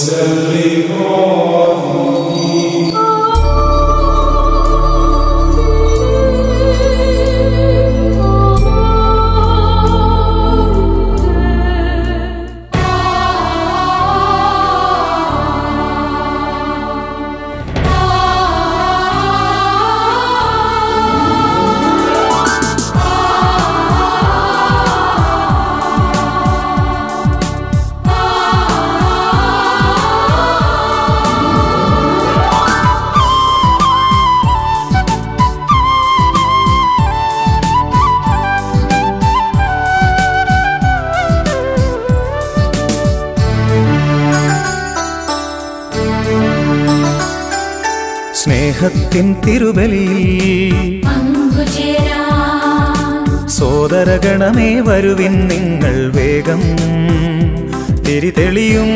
സ്നേഹത്തിൻ തിരുബലിയിൽ പങ്കുചേരാൻ സോദരഗണമേ വരുവിൻ നിങ്ങൾ വേഗം തിരിതെളിയും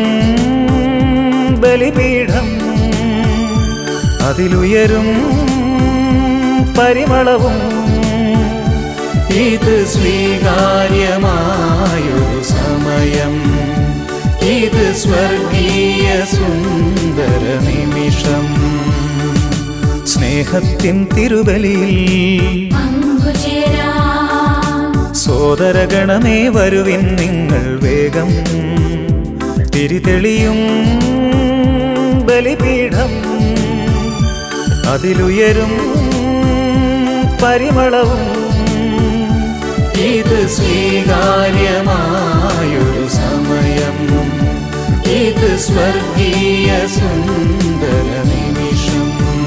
ബലിപീഠം അതിലുയരും പരിമളവും ഇത് സ്വീകാര്യമായൊരു സമയം ഇത് സ്വർഗീയ സുന്ദര നിമിഷം സ്നേഹത്തിൻ തിരുബലിയിൽ പങ്കുചേരാൻ സോദരഗണമേ വരുവിൻ നിങ്ങൾ വേഗം തിരിതെളിയും ബലിപീഠം അതിലുയരും പരിമളവും ഇത് സ്വീകാര്യമായൊരു സമയം ഇത് സ്വർഗീയ സുന്ദര നിമിഷം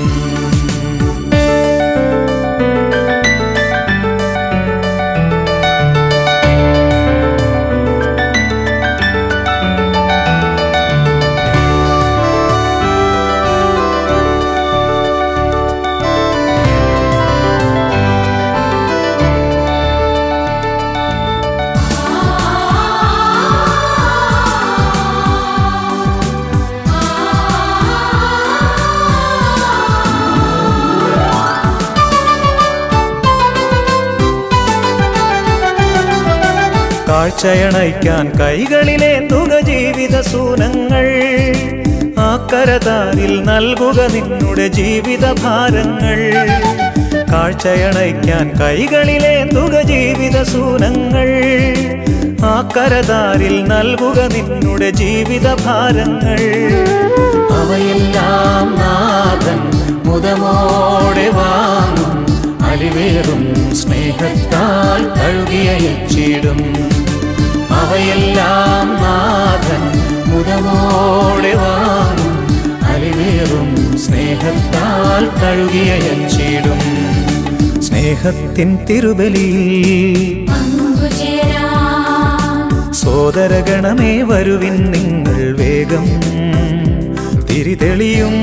കാഴ്ചയണയ്ക്കാൻ കൈകളിലേന്തുക ജീവിത സൂനങ്ങൾ ആ കരതാരിൽ നൽകുക നിന്നുടെ ജീവിത ഭാരങ്ങൾ കാഴ്ചയണയ്ക്കാൻ കൈകളിലേന്തുക ജീവിത സൂനങ്ങൾ ആ കരതാരിൽ നൽകുക നിന്നുടെ ജീവിത ഭാരങ്ങൾ അവയെല്ലാം നാഥൻ മുതമോടെ വാങ്ങും അലിവേറും സ്നേഹത്താൽ കഴുകിയ എച്ചിടും അവയെല്ലാം നാഥൻ മുതമോടെ വാങ്ങും അലിവേറും സ്നേഹത്താൽ കഴുകിയ എച്ചിടും സ്നേഹത്തിൻ തിരുബലിയിൽ പങ്കുചേരാൻ സോദരഗണമേ വരുവിൻ നിങ്ങൾ വേഗം തിരിതെളിയും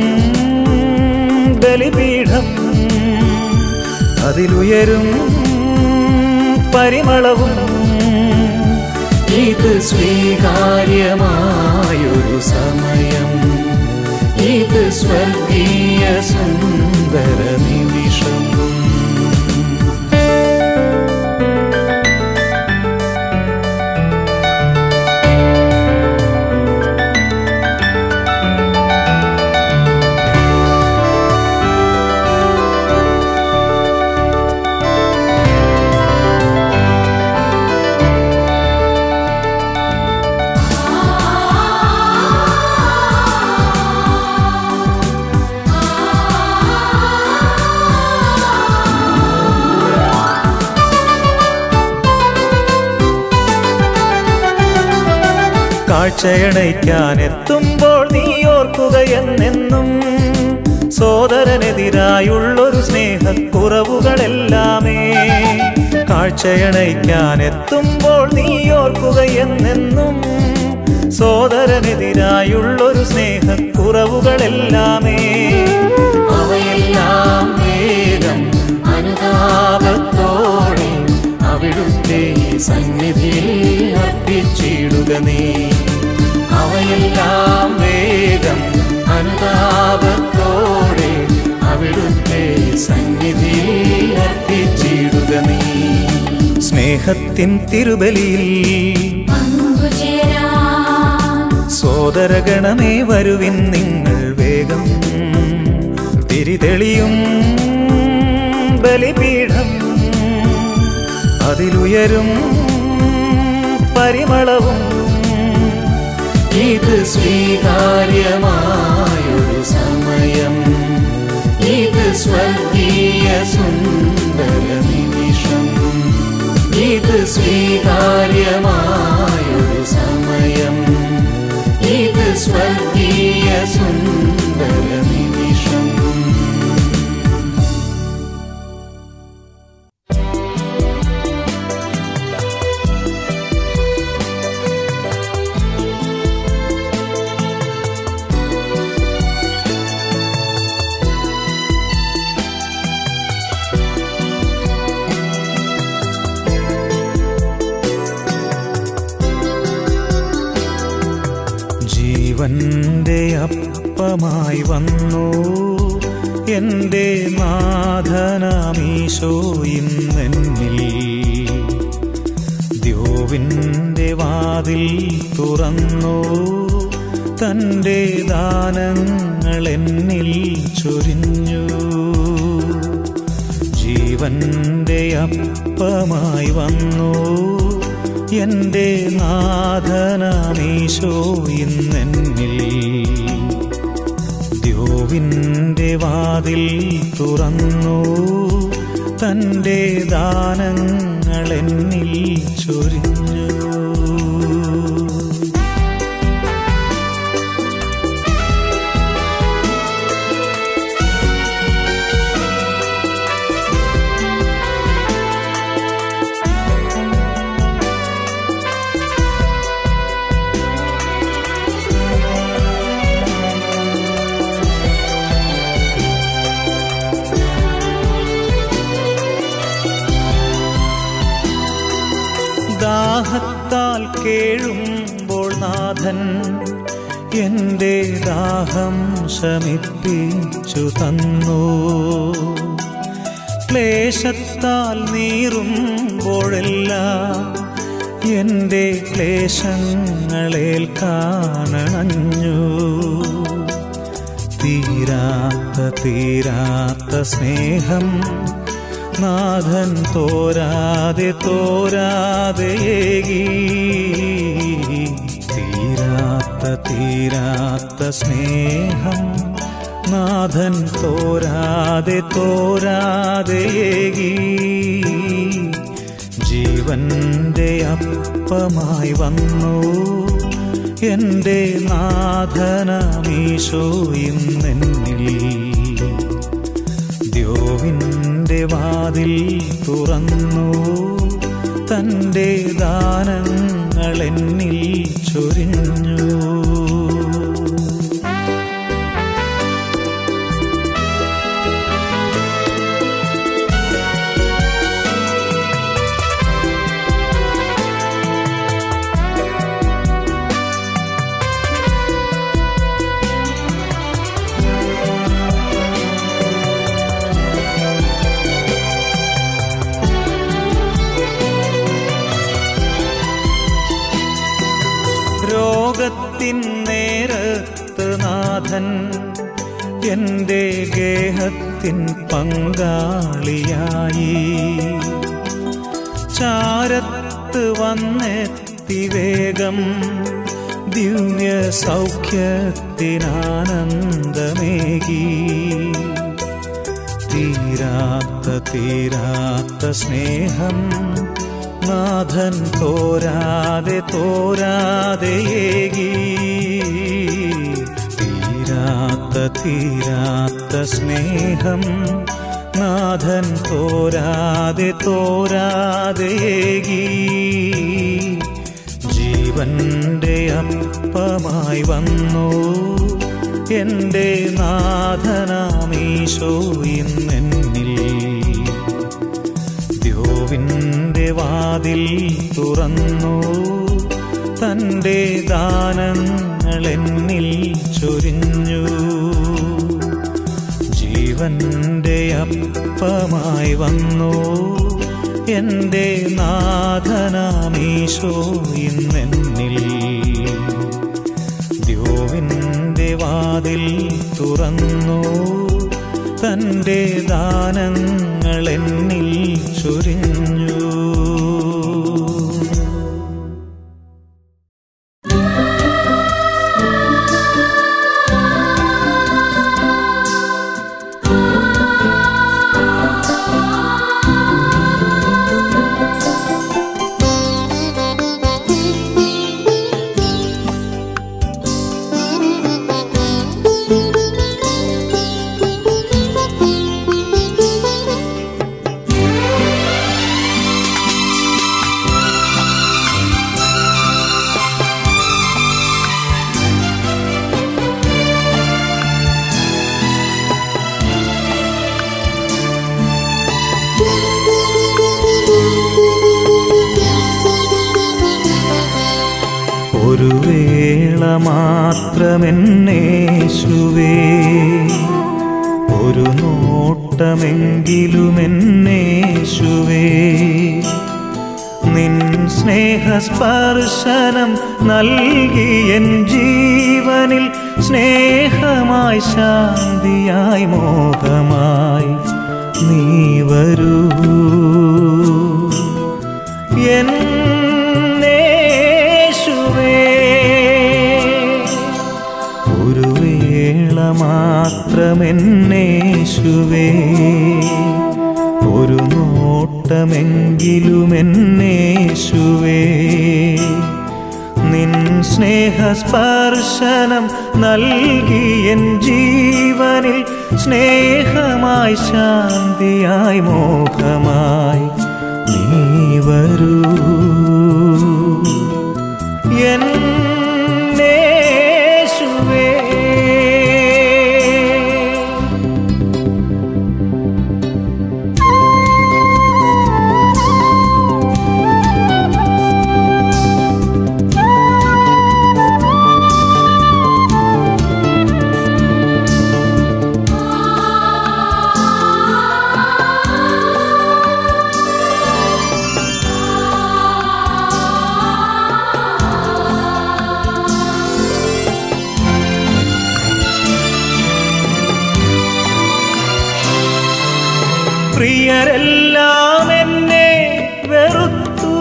ബലിപീഠം അതിലുയരും പരിമളവും ഇത് സ്വീകാര്യമായൊരു സമയം ഇത് സ്വർഗീയ സുന്ദര നിമിഷം കാഴ്ചയണയ്ക്കാൻ എത്തുമ്പോൾ നീ ഓർക്കുക എന്നെന്നും സോദരനെതിരായുള്ളൊരു സ്നേഹക്കുറവുകളെല്ലാമേ കാഴ്ചയണയ്ക്കാൻ എത്തുമ്പോൾ നീ ഓർക്കുക എന്നെന്നും സോദരനെതിരായുള്ളൊരു സ്നേഹക്കുറവുകളെല്ലാമേ അവയെല്ലാം വേഗം അനുതാപത്തോടെ അവിടുത്തെ സന്നിധിയിൽ അർപ്പിച്ചിടുക നീ അവയെല്ലാം വേഗം അനുതാപത്തോടെ അവിടുത്തെ സന്നിധിയിൽ അർപ്പിച്ചിടുക നീ സ്നേഹത്തിൻ തിരുബലിയിൽ പങ്കുചേരാൻ സോദരഗണമേ വരുവിൻ നിങ്ങൾ വേഗം തിരിതെളിയും ബലിപീഠം അതിലുയരും പരിമളവും ഇത് സ്വീകാര്യമായൊരു സമയം ഇത് സ്വർഗീയ സുന്ദര നിമിഷം ഇത് സ്വീകാര്യമായൊരു സമയം ഇത് സ്വർഗീയ സുന്ദര നിമിഷം ജീവന്റെ അപ്പമായി വന്നു എൻ്റെ നാഥനാമീശോ ഇന്നെന്നിൽ ദ്യോവിൻ്റെ വാതിൽ തുറന്നു തൻ്റെ ദാനങ്ങൾ എന്നിൽ ചൊരിഞ്ഞു ജീവന്റെ അപ്പമായി വന്നു എൻ്റെ നാഥനാമീശോ ഇന്നെന്നിൽ ദ്യോവിൻ്റെ വാതിൽ തുറന്നു തൻ്റെ ദാനങ്ങൾ എന്നിൽ ചൊരിഞ്ഞു ദാഹത്താൽ കേഴുമ്പോൾ നാഥൻ എൻ്റെ ദാഹം ശമിപ്പിച്ചു തന്നു ക്ലേശത്താൽ നീറുമ്പോഴെല്ലാം എൻ്റെ ക്ലേശങ്ങളേൽക്കാനണഞ്ഞു തീരാത്ത തീരാത്ത സ്നേഹം നാഥൻ തോരാതെ തോരാതെ ഏകി തീരാത്ത തീരാത്ത സ്നേഹം നാഥൻ തോരാതെ തോരാതെ ഏകി ജീവന്റെ അപ്പമായി വന്നു എൻ്റെ നാഥനമീശോ ഇന്നെന്നിൽ ദ്യോവിൻ്റെ വാതിൽ തുറന്നു തൻ്റെ ദാനങ്ങൾ എന്നിൽ ചൊരിഞ്ഞു രോഗത്തിൻ നേരത്ത് നാഥൻ എൻ്റെ ഗേഹത്തിൻ പങ്കാളിയായി ചാരത്ത് വന്നെത്തി വേഗം ദിവ്യ സൗഖ്യത്തിനാനന്ദമേകി തീരാത്ത തീരാത്ത സ്നേഹം നാഥൻ തോരാതെ തോരാതെ ഏകി തീരാത്ത തീരാത്ത സ്നേഹം നാഥൻ തോരാതെ തോരാതെ ഏകി ജീവന്റെ അപ്പമായി വന്നു എൻ്റെ നാഥനാമീശോ ഇന്നെന്നിൽ ദ്യോവിൻ്റെ വാതിൽ തുറന്നു തൻ്റെ ദാനങ്ങൾ എന്നിൽ ചൊരിഞ്ഞു ജീവന്റെ അപ്പമായി വന്നു എൻ്റെ നാഥനാമീശോ ഇന്നെന്നിൽ ദ്യോ വാതിൽ തുറന്നു തൻ്റെ ദാനങ്ങൾ എന്നിൽ ചൊരിഞ്ഞു ഒരു വേള മാത്രമെന്നേശുവേ ഒരു നോട്ടമെങ്കിലും എന്നേശുവേ നിൻ സ്നേഹസ്പർശനം നൽകി എൻ ജീവനിൽ സ്നേഹമായി ശാന്തിയായി മോഹമായി നീ വരൂ എന്നേശുവേ ഒരു വേള മാത്രമെന്നേശുവേ ഒരു നോട്ടമെങ്കിലും എന്നേശുവേ നിൻ സ്നേഹസ്പർശനം നൽകി എൻ ജീവനിൽ സ്നേഹമായി ശാന്തിയായി മോഹമായി നീ വരൂ എന്നേശുവേ പ്രിയരെല്ലാം എന്നെ വെറുത്തു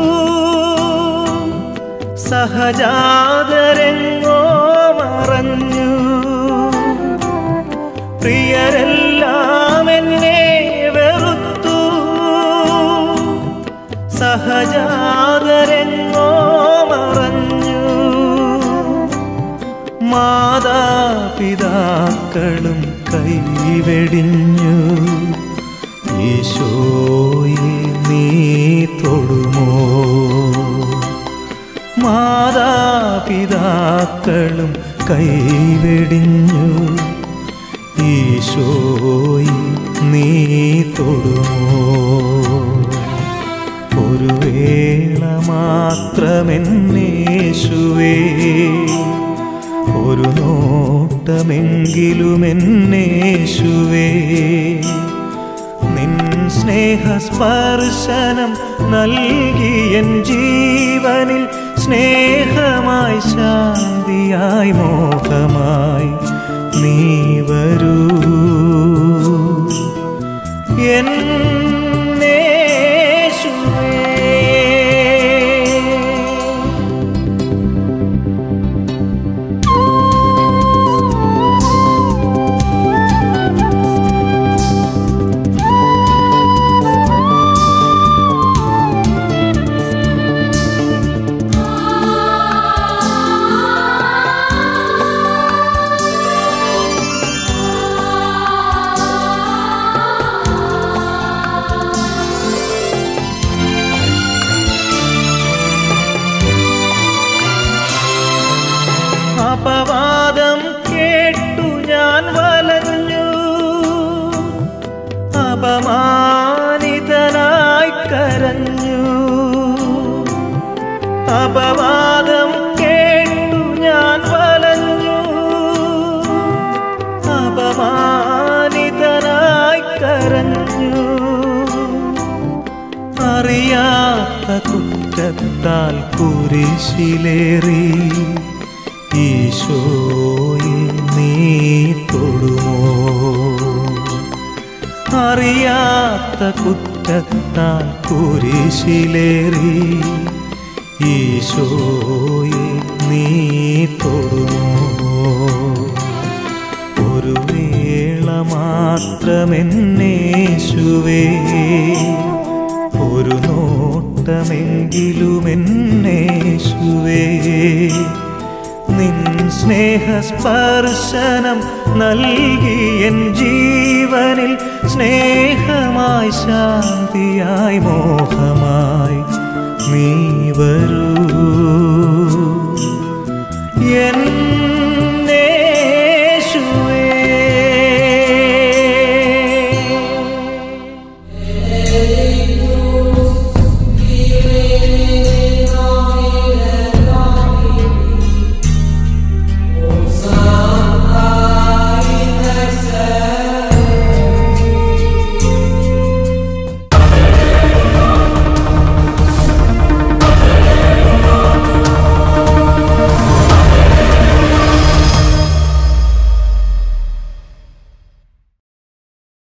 സഹജാതരെങ്ങോ മറഞ്ഞു പ്രിയരെല്ലാം എന്നെ വെറുത്തു സഹജാതരെങ്ങോ മറഞ്ഞു മാതാപിതാക്കളും കൈവെടിഞ്ഞു ഈശോയെ നീ തൊടുമോ മാതാപിതാക്കളും കൈവെടിഞ്ഞു ഈശോയെ നീ തൊടുമോ ഒരു വേള മാത്രമെന്നേശുവേ ഒരു നോട്ടമെങ്കിലും എന്നേശുവേ നിൻ സ്നേഹസ്പർശനം നൽകി എൻ ജീവനിൽ സ്നേഹമായി ശാന്തിയായി മോഹമായി നീ വരൂ എന്നേശുവേ അപവാദം കേട്ടു ഞാൻ വലഞ്ഞു അപമാനിതനായി കരഞ്ഞു അപവാദം കേട്ടു ഞാൻ വലഞ്ഞു അപമാനിതനായി കരഞ്ഞു അറിയാത്ത കുറ്റത്താൽ കുരിശിലേറി ഈശോയെ നീ തൊടുമോ അറിയാത്ത കുറ്റത്താൽ കുരിശിലേറി ഈശോയെ നീ തൊടുമോ ഒരു വേള മാത്രമെന്നേശുവേ ഒരു നോട്ടമെങ്കിലുമെന്നേശുവേ നിൻ സ്നേഹസ്പർശനം നൽകി എൻ ജീവനിൽ സ്നേഹമായി ശാന്തിയായി മോഹമായി നീ വരൂ എൻ